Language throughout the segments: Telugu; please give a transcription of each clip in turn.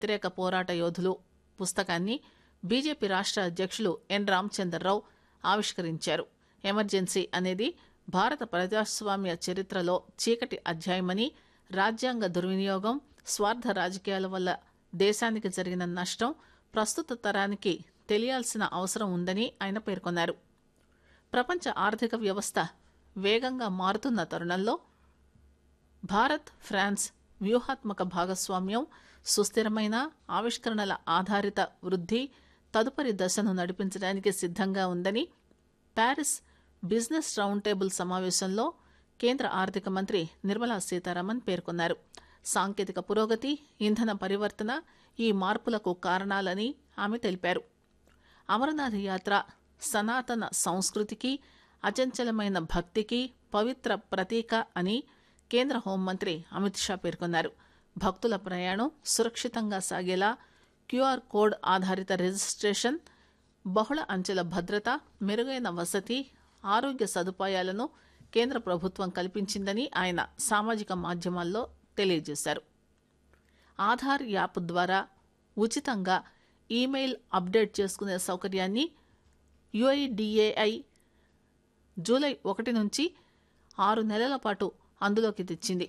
వ్యతిరేక పోరాట యోధులు పుస్తకాన్ని బీజేపీ రాష్ట్ర అధ్యక్షులు ఎన్ రామచంద్రరావు ఆవిష్కరించారు ఎమర్జెన్సీ అనేది భారత ప్రజాస్వామ్య చరిత్రలో చీకటి అధ్యాయమని రాజ్యాంగ దుర్వినియోగం స్వార్థ రాజకీయాల వల్ల దేశానికి జరిగిన నష్టం ప్రస్తుత తరానికి తెలియాల్సిన అవసరం ఉందని ఆయన పేర్కొన్నారు ప్రపంచ ఆర్థిక వ్యవస్థ వేగంగా మారుతున్న తరుణంలో భారత్ ఫ్రాన్స్ వ్యూహాత్మక భాగస్వామ్యం సుస్థిరమైన ఆవిష్కరణల ఆధారిత వృద్ధి తదుపరి దశను నడిపించడానికి సిద్ధంగా ఉందని ప్యారిస్ బిజినెస్ రౌండ్ టేబుల్ సమావేశంలో కేంద్ర ఆర్థిక మంత్రి నిర్మలా సీతారామన్ పేర్కొన్నారు సాంకేతిక పురోగతి ఇంధన పరివర్తన ఈ మార్పులకు కారణాలని ఆమె తెలిపారు అమరనాథ్ యాత్ర సనాతన సంస్కృతికి అచంచలమైన భక్తికి పవిత్ర ప్రతీక అని కేంద్ర హోంమంత్రి అమిత్ షా పేర్కొన్నారు భక్తుల ప్రయాణం సురక్షితంగా సాగేలా క్యూఆర్ కోడ్ ఆధారిత రిజిస్ట్రేషన్ బహుళ అంచెల భద్రత మెరుగైన వసతి ఆరోగ్య సదుపాయాలను కేంద్ర ప్రభుత్వం కల్పించిందని ఆయన సామాజిక మాధ్యమాల్లో తెలియజేశారు ఆధార్ యాప్ ద్వారా ఉచితంగా ఈమెయిల్ అప్డేట్ చేసుకునే సౌకర్యాన్ని యుఐడిఏఐ జూలై ఒకటి నుంచి ఆరు నెలల పాటు అందులోకి తెచ్చింది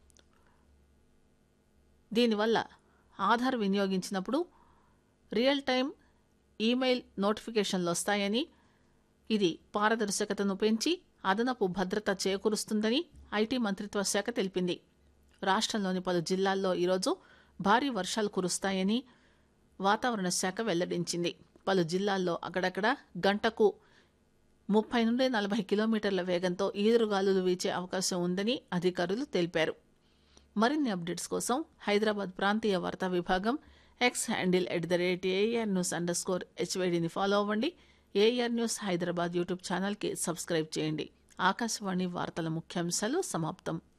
దీనివల్ల ఆధార్ వినియోగించినప్పుడు రియల్ టైం ఈమెయిల్ నోటిఫికేషన్లు వస్తాయని ఇది పారదర్శకతను పెంచి అదనపు భద్రత చేకూరుస్తుందని ఐటీ మంత్రిత్వ శాఖ తెలిపింది రాష్ట్రంలోని పలు జిల్లాల్లో ఈరోజు భారీ వర్షాలు కురుస్తాయని వాతావరణ శాఖ వెల్లడించింది పలు జిల్లాల్లో అక్కడక్కడ గంటకు ముప్పై నుండి నలభై కిలోమీటర్ల వేగంతో ఈదురుగాలులు వీచే అవకాశం ఉందని అధికారులు తెలిపారు మరిన్ని అప్డేట్స్ కోసం హైదరాబాద్ ప్రాంతీయ వార్తా విభాగం X handle at the rate AR news underscore హెచ్వైడిని ఫాలో అవ్వండి ఏఆర్ న్యూస్ హైదరాబాద్ యూట్యూబ్ ఛానల్కి సబ్స్క్రైబ్ చేయండి ఆకాశవాణి వార్తల ముఖ్యాంశాలు సమాప్తం